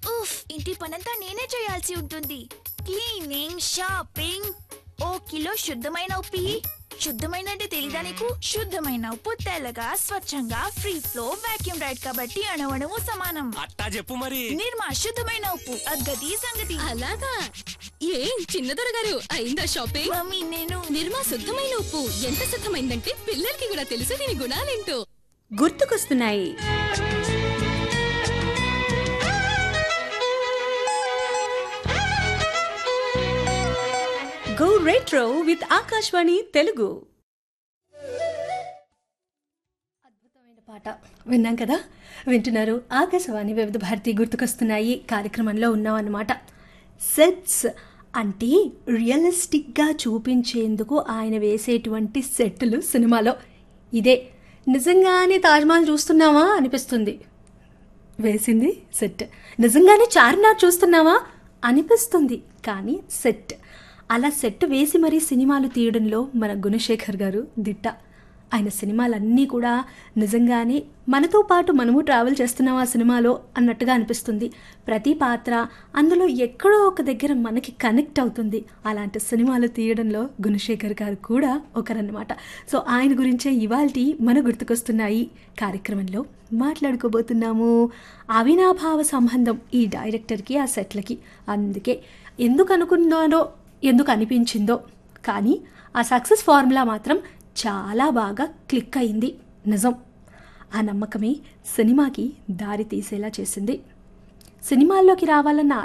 ఉఫ్ ఇంటి పనంతా నేనే చేయాల్సి ఉంటుంది క్లీనింగ్ షాపింగ్ ఓ కిలో శుద్ధమైన ఉప్పు ఇయ్యి. శుద్ధమైన అంటే తెలీదా నీకు శుద్ధమైన ఉప్పు తెల్లగా స్వచ్ఛంగా ఫ్రీ ఫ్లో వాక్యూమ్ రైడ్ కాబట్టి అణవణము సమానం అట్టా చెప్పు మరి నిర్మా శుద్ధమైన ఉప్పు అగ్గది సంగతి అలాగా ఏం చిన్నదొర గారు అయిందా షాపింగ్ మమ్మీ నేను నిర్మా శుద్ధమైన ఉప్పు ఎంత శుద్ధమైందంటే పిల్లలకి కూడా తెలుసు దీని గుణాలేంటో గుర్తుకొస్తున్నాయి go retro with Akashvani Telugu అద్భుతమైన పాట విన్నాం కదా వింటున్నారు ఆకాశవాణి వివిధ భారతి గుర్తుకొస్తున్నాయి కార్యక్రమంలో ఉన్నాం అన్నమాట సెట్స్ అంటే రియలిస్టిక్గా చూపించేందుకు ఆయన వేసేటువంటి సెట్లు సినిమాలో ఇదే నిజంగానే తాజ్మహల్ చూస్తున్నావా అనిపిస్తుంది వేసింది సెట్ నిజంగానే చార్మినార్ చూస్తున్నావా అనిపిస్తుంది కానీ సెట్ అలా సెట్ వేసి మరీ సినిమాలు తీయడంలో మన గుణశేఖర్ గారు దిట్ట ఆయన సినిమాలన్నీ కూడా నిజంగానే మనతో పాటు మనము ట్రావెల్ చేస్తున్నాం ఆ సినిమాలో అన్నట్టుగా అనిపిస్తుంది ప్రతి పాత్ర అందులో ఎక్కడో ఒక దగ్గర మనకి కనెక్ట్ అవుతుంది అలాంటి సినిమాలు తీయడంలో గుణశేఖర్ గారు కూడా ఒకరన్నమాట సో ఆయన గురించే ఇవాల్టి మన గుర్తుకొస్తున్నాయి కార్యక్రమంలో మాట్లాడుకోబోతున్నాము అవినాభావ సంబంధం ఈ డైరెక్టర్కి ఆ సెట్లకి అందుకే ఎందుకు అనుకున్నానో ఎందుకు అనిపించిందో కానీ ఆ సక్సెస్ ఫార్ములా మాత్రం చాలా బాగా క్లిక్ అయింది నిజం ఆ నమ్మకమే సినిమాకి దారి తీసేలా చేసింది సినిమాల్లోకి రావాలన్న